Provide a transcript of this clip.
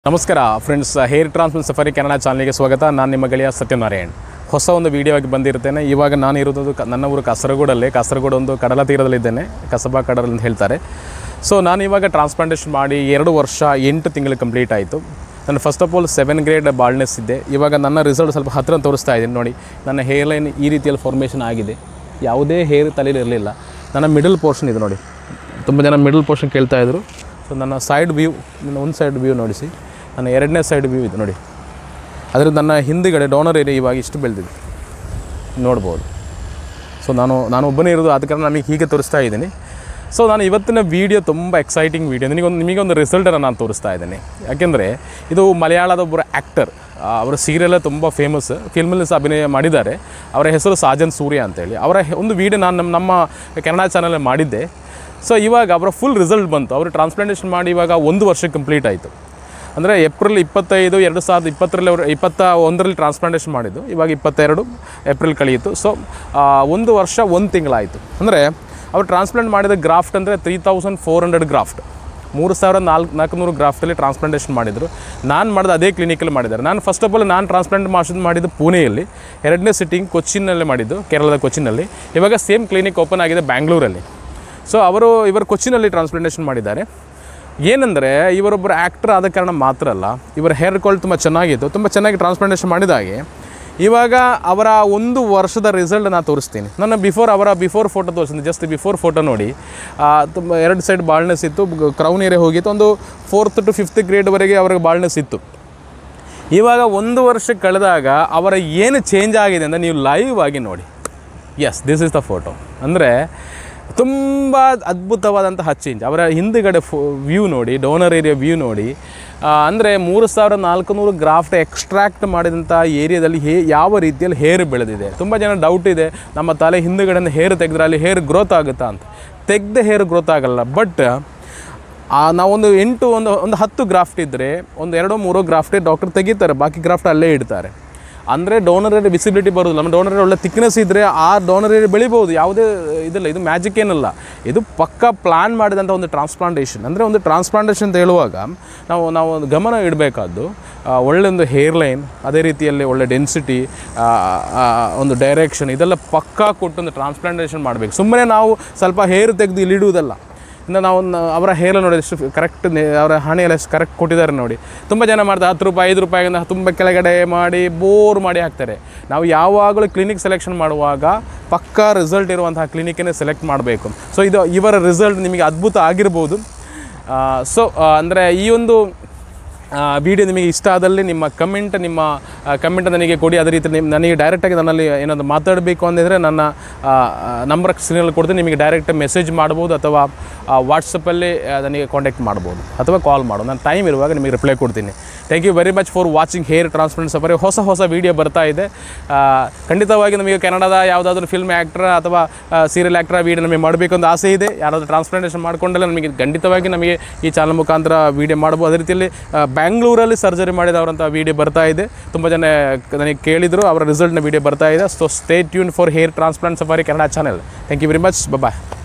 ನಮಸ್ಕಾರ friends hair transplant safari Kannada ಚಾನಲ್ಗೆ ಸ್ವಾಗತ ನಾನು ನಿಮ್ಮ ಗೆಳೆಯ ಸತ್ಯನಾರಾಯಣ್ ಹೊಸ ಒಂದು ವಿಡಿಯೋ ಆಗಿ ಬಂದಿರ್ತೇನೆ ಇವಾಗ ನಾನು ಇರೋದು ಕ- ನನ್ನ ಊರು ಕಾಸರಗೋಡಲ್ಲಿ ಕಾಸರಗೋಡು ಒಂದು ಕಡಲ ತೀರದಲ್ಲಿದ್ದೇನೆ ಕಸಬಾ ಕಡಲ್ ಅಂತ ಹೇಳ್ತಾರೆ ಸೊ ನಾನು ಇವಾಗ ಟ್ರಾನ್ಸ್ಪ್ಲಾಂಟೇಷನ್ ಮಾಡಿ ಎರಡು ವರ್ಷ ಎಂಟು ತಿಂಗಳು ಕಂಪ್ಲೀಟ್ ಆಯಿತು ನಾನು first of all seven grade baldness ಇದ್ದೆ ಇವಾಗ ನನ್ನ ರಿಸಲ್ಟ್ ಸ್ವಲ್ಪ ಹತ್ತಿರ ತೋರಿಸ್ತಾ ಇದ್ದೀನಿ ನೋಡಿ ನನ್ನ ಹೇರ್ ಲೈನ್ ಈ ರೀತಿಯಲ್ಲಿ ಫಾರ್ಮೇಷನ್ ಆಗಿದೆ ಯಾವುದೇ ಹೇರ್ ತಲೆಯಲ್ಲಿ ಇರಲಿಲ್ಲ ನನ್ನ ಮಿಡಲ್ ಪೋರ್ಷನ್ ಇದು ನೋಡಿ ತುಂಬ ಜನ ಮಿಡಲ್ ಪೋರ್ಷನ್ ಕೇಳ್ತಾ ಇದ್ರು ಸೊ ನನ್ನ ಸೈಡ್ ವ್ಯೂ ನನ್ನ ಒಂದು ಸೈಡ್ ವ್ಯೂ ನೋಡಿಸಿ ನನ್ನ ಎರಡನೇ ಸೈಡ್ ವ್ಯೂ ಇದು ನೋಡಿ ಅದರ ನನ್ನ ಹಿಂದುಗಡೆ ಡೋನರ್ ಏರಿಯಾ ಇವಾಗ ಇಷ್ಟು ಬೆಳೆದಿದೆ ನೋಡ್ಬೋದು ಸೊ ನಾನು ನಾನು ಒಬ್ಬನೇ ಇರೋದು ಆದ ಕಾರಣ ನಮಗೆ ಹೀಗೆ ತೋರಿಸ್ತಾ ಇದ್ದೀನಿ ಸೊ ನಾನು ಇವತ್ತಿನ ವೀಡಿಯೋ ತುಂಬ ಎಕ್ಸೈಟಿಂಗ್ ವೀಡಿಯೋ ನಿಮಗೊಂದು ನಿಮಗೊಂದು ರಿಸಲ್ಟನ್ನು ನಾನು ತೋರಿಸ್ತಾ ಇದ್ದೀನಿ ಯಾಕೆಂದರೆ ಇದು ಮಲಯಾಳದ ಒಬ್ಬರು ಆ್ಯಕ್ಟರ್ ಅವರ ಸೀರಿಯಲ್ ತುಂಬ ಫೇಮಸ್ ಫಿಲ್ಮಲ್ಲಿ ಸಹ ಅಭಿನಯ ಮಾಡಿದ್ದಾರೆ ಅವರ ಹೆಸರು ಸಾಜನ್ ಸೂರ್ಯ ಅಂತೇಳಿ ಅವರ ಹೆ- ಒಂದು ವೀಡಿಯೋ ನಾನು ನಮ್ಮ ನಮ್ಮ ಕನ್ನಡ ಚಾನಲಲ್ಲಿ ಮಾಡಿದ್ದೆ ಸೊ ಇವಾಗ ಅವರ ಫುಲ್ ರಿಸಲ್ಟ್ ಬಂತು ಅವರು ಟ್ರಾನ್ಸ್ಪ್ಲಾಂಟೇಷನ್ ಮಾಡಿ ಇವಾಗ ಒಂದು ವರ್ಷ ಕಂಪ್ಲೀಟ್ ಆಯಿತು ಅಂದರೆ ಏಪ್ರಿಲ್ ಇಪ್ಪತ್ತೈದು ಎರಡು ಸಾವಿರದ ಇಪ್ಪತ್ತರಲ್ಲಿ ಅವರು ಇಪ್ಪತ್ತ ಒಂದರಲ್ಲಿ ಟ್ರಾನ್ಸ್ಪ್ಲಾಂಟೇಷನ್ ಮಾಡಿದ್ದು ಇವಾಗ ಇಪ್ಪತ್ತೆರಡು ಏಪ್ರಿಲ್ ಕಳೆಯಿತು ಸೊ ಒಂದು ವರ್ಷ ಒಂದು ತಿಂಗಳಾಯಿತು ಅಂದರೆ ಅವರು ಟ್ರಾನ್ಸ್ಪ್ಲಾಂಟ್ ಮಾಡಿದ ಗ್ರಾಫ್ಟ್ ಅಂದರೆ three thousand four hundred graft ಮೂರು ಸಾವಿರದ ನಾಲ್ಕು ನಾಲ್ಕುನೂರು ಗ್ರಾಫ್ಟಲ್ಲಿ ಟ್ರಾನ್ಸ್ಪ್ಲಾಂಟೇಷನ್ ಮಾಡಿದರು ನಾನು ಮಾಡಿದ ಅದೇ ಕ್ಲಿನಿಕಲ್ಲಿ ಮಾಡಿದ್ದಾರೆ ನಾನು ಫಸ್ಟ್ ಆಫ್ ಆಲ್ ನಾನು ಟ್ರಾನ್ಸ್ಪ್ಲಾಂಟ್ ಮಾಡಿಸಿದ್ದು ಮಾಡಿದ್ದು ಪುಣೆಯಲ್ಲಿ ಎರಡನೇ ಸಿಟ್ಟಿಂಗ್ ಕೊಚ್ಚಿನಲ್ಲೇ ಮಾಡಿದ್ದು ಕೇರಳದ ಕೊಚ್ಚಿನಲ್ಲಿ ಇವಾಗ ಸೇಮ್ ಕ್ಲಿನಿಕ್ ಓಪನ್ ಆಗಿದೆ ಬ್ಯಾಂಗ್ಳೂರಲ್ಲಿ ಸೊ ಅವರು ಇವರು ಕೊಚ್ಚಿನಲ್ಲಿ ಟ್ರಾನ್ಸ್ಪ್ಲಾಂಟೇಷನ್ ಮಾಡಿದ್ದಾರೆ ಏನಂದರೆ ಇವರೊಬ್ಬರು ಆ್ಯಕ್ಟರ್ ಆದ ಕಾರಣ ಮಾತ್ರ ಅಲ್ಲ ಇವರ ಹೇರ್ ಕ್ವಾಲಿಟಿ ತುಂಬ ಚೆನ್ನಾಗಿತ್ತು ತುಂಬ ಚೆನ್ನಾಗಿ ಟ್ರಾನ್ಸ್ಪ್ಲಾಂಟೇಷನ್ ಮಾಡಿದಾಗೆ ಇವಾಗ ಅವರ ಒಂದು ವರ್ಷದ ರಿಸಲ್ಟ್ ನಾನು ತೋರಿಸ್ತೀನಿ ನನ್ನ ಬಿಫೋರ್ ಅವರ ಬಿಫೋರ್ ಫೋಟೋ ತೋರಿಸ್ತೀನಿ ಜಸ್ಟ್ ಬಿಫೋರ್ ಫೋಟೋ ನೋಡಿ ಆ, ತುಂಬ ಎರಡು ಸೈಡ್ ಬಾಳ್ನೆಸ್ ಇತ್ತು ಕ್ರೌನ್ ಏರಿಯಾ ಹೋಗಿತ್ತು ಒಂದು ಫೋರ್ತ್ ಟು ಫಿಫ್ತ್ ಗ್ರೇಡ್ವರೆಗೆ ಅವ್ರಿಗೆ ಬಾಳ್ನೆಸ್ ಇತ್ತು ಇವಾಗ ಒಂದು ವರ್ಷ ಕಳೆದಾಗ ಅವರ ಏನು ಚೇಂಜ್ ಆಗಿದೆ ಅಂತ ನೀವು ಲೈವ್ ಆಗಿ ನೋಡಿ yes this is the photo ಅಂದರೆ ತುಂಬ ಅದ್ಭುತವಾದಂತಹ ಚೇಂಜ್ ಅವರ ಹಿಂದುಗಡೆ ಫೋ ವ್ಯೂ ನೋಡಿ ಡೋನರ್ ಏರಿಯಾ ವ್ಯೂ ನೋಡಿ ಅಂದರೆ ಮೂರು ಸಾವಿರದ ನಾಲ್ಕುನೂರು ಗ್ರಾಫ್ಟ್ ಎಕ್ಸ್ಟ್ರಾಕ್ಟ್ ಮಾಡಿದಂಥ ಏರಿಯಾದಲ್ಲಿ ಹೇ ಯಾವ ರೀತಿಯಲ್ಲಿ ಹೇರ್ ಬೆಳೆದಿದೆ ತುಂಬ ಜನ ಡೌಟ್ ಇದೆ ನಮ್ಮ ತಲೆ ಹಿಂದುಗಡೆಯಿಂದ ಹೇರ್ ತೆಗೆದ್ರೆ ಅಲ್ಲಿ ಹೇರ್ ಗ್ರೋತ್ ಆಗುತ್ತಾ ಅಂತ ತೆಗ್ದ ಹೇರ್ ಗ್ರೋತ್ ಆಗಲ್ಲ ಬಟ್ ಆ ನಾವೊಂದು ಎಂಟು ಒಂದು ಒಂದು ಹತ್ತು ಗ್ರಾಫ್ಟ್ ಇದ್ದರೆ ಒಂದು ಎರಡೋ ಮೂರೋ ಗ್ರಾಫ್ಟೇ ಡಾಕ್ಟರ್ ತೆಗಿತಾರೆ ಬಾಕಿ ಗ್ರಾಫ್ಟ್ ಅಲ್ಲೇ ಇಡ್ತಾರೆ ಅಂದರೆ ಡೋನರ್ ವಿಸಿಬಿಲಿಟಿ ಬರೋದು ನಮ್ಮ ಡೋನರ್ ಒಳ್ಳೆ ತಿಕ್ನೆಸ್ ಇದ್ದರೆ ಆ ಡೋನರ್ ಬೆಳಿಬೋದು ಯಾವುದೇ ಇದಿಲ್ಲ ಇದು ಮ್ಯಾಜಿಕ್ ಏನಲ್ಲ ಇದು ಪಕ್ಕ ಪ್ಲ್ಯಾನ್ ಮಾಡಿದಂಥ ಒಂದು ಟ್ರಾನ್ಸ್ಪ್ಲಾಂಟೇಷನ್ ಅಂದರೆ ಒಂದು ಟ್ರಾನ್ಸ್ಪ್ಲಾಂಟೇಷನ್ ಅಂತ ಹೇಳುವಾಗ ನಾವು ನಾವು ಒಂದು ಗಮನ ಇಡಬೇಕಾದ್ದು ಒಳ್ಳೆ ಒಂದು ಹೇರ್ ಲೈನ್ ಅದೇ ರೀತಿಯಲ್ಲಿ ಒಳ್ಳೆ ಡೆನ್ಸಿಟಿ ಒಂದು ಡೈರೆಕ್ಷನ್ ಇದೆಲ್ಲ ಪಕ್ಕಾ ಕೊಟ್ಟು ಒಂದು ಟ್ರಾನ್ಸ್ಪ್ಲಾಂಟೇಷನ್ ಮಾಡಬೇಕು ಸುಮ್ಮನೆ ನಾವು ಸ್ವಲ್ಪ ಹೇರ್ ತೆಗೆದು ಇಲ್ಲಿ ಇಡುವುದಲ್ಲ ಇನ್ನು ನಾವು ಒಂದು ಅವರ ಹೇರ್ ನೋಡಿ ಎಷ್ಟು ಕರೆಕ್ಟ್ ಅವರ ಹಣೆ ಎಲ್ಲ ಎಷ್ಟು ಕರೆಕ್ಟ್ ಕೊಟ್ಟಿದ್ದಾರೆ ನೋಡಿ ತುಂಬ ಜನ ಮಾಡ್ತಾರೆ ಹತ್ತು ರೂಪಾಯಿ ಐದು ರೂಪಾಯಿಗಿಂತ ತುಂಬ ಕೆಳಗಡೆ ಮಾಡಿ ಬೋರ್ ಮಾಡಿ ಹಾಕ್ತಾರೆ ನಾವು ಯಾವಾಗಲೂ ಕ್ಲಿನಿಕ್ ಸೆಲೆಕ್ಷನ್ ಮಾಡುವಾಗ ಪಕ್ಕಾ ರಿಸಲ್ಟ್ ಇರುವಂತಹ ಕ್ಲಿನಿಕ್ಕನ್ನೇ ಸೆಲೆಕ್ಟ್ ಮಾಡಬೇಕು ಸೊ ಇದು ಇವರ ರಿಸಲ್ಟ್ ನಿಮಗೆ ಅದ್ಭುತ ಆಗಿರ್ಬೋದು ಸೊ ಅಂದರೆ ಈ ಒಂದು ವಿಡಿಯೋ ನಿಮಗೆ ಇಷ್ಟ ಆದಲ್ಲಿ ನಿಮ್ಮ ಕಮೆಂಟ್ ನಿಮ್ಮ ಕಮೆಂಟ್ ನನಗೆ ಕೊಡಿ ಅದೇ ರೀತಿ ನಿಮ್ಮ ನನಗೆ ಡೈರೆಕ್ಟಾಗಿ ನನ್ನಲ್ಲಿ ಏನಾದರೂ ಮಾತಾಡಬೇಕು ಅಂದಿದ್ರೆ ನನ್ನ ನಂಬರ್ ಸ್ಕ್ರೀನಲ್ಲಿ ಕೊಡ್ತೀನಿ ನಿಮಗೆ ಡೈರೆಕ್ಟ್ ಮೆಸೇಜ್ ಮಾಡ್ಬೋದು ಅಥವಾ ವಾಟ್ಸಪ್ಪಲ್ಲಿ ನನಗೆ ಕಾಂಟ್ಯಾಕ್ಟ್ ಮಾಡ್ಬೋದು ಅಥವಾ ಕಾಲ್ ಮಾಡು ನಾನು ಟೈಮ್ ಇರುವಾಗ ನಿಮಗೆ ರಿಪ್ಲೈ ಕೊಡ್ತೀನಿ thank you very much for watching hair transplant safari ಹೊಸ ಹೊಸ ವೀಡಿಯೋ ಬರ್ತಾ ಇದೆ ಆ, ಖಂಡಿತವಾಗಿ ನಮಗೆ ಕನ್ನಡದ ಯಾವುದಾದ್ರೂ ಫಿಲ್ಮ್ ಆ್ಯಕ್ಟ್ರ ಅಥವಾ ಸೀರಿಯಲ್ ಆ್ಯಕ್ಟ್ರ ವೀಡಿಯೋ ನಮಗೆ ಮಾಡಬೇಕು ಅಂತ ಆಸೆ ಇದೆ ಯಾರಾದರೂ ಟ್ರಾನ್ಸ್ಪ್ಲಾಂಟೇಷನ್ ಮಾಡ್ಕೊಂಡಲ್ಲ ನಮಗೆ ಖಂಡಿತವಾಗಿ ನಮಗೆ ಈ ಚಾನಲ್ ಮುಖಾಂತರ ವೀಡಿಯೋ ಮಾಡ್ಬೋದು ಅದೇ ರೀತಿಯಲ್ಲಿ ಆ, ಬ್ಯಾಂಗ್ಳೂರಲ್ಲಿ ಸರ್ಜರಿ ಮಾಡಿದವರಂಥ ವೀಡಿಯೋ ಬರ್ತಾ ಇದೆ ತುಂಬ ಜನ ನನಗೆ ಕೇಳಿದರು ಅವರ ರಿಸಲ್ಟ್ನ ವೀಡಿಯೋ ಬರ್ತಾ ಇದೆ so stay tune for hair transplant safari Kannada channel thank you very much bye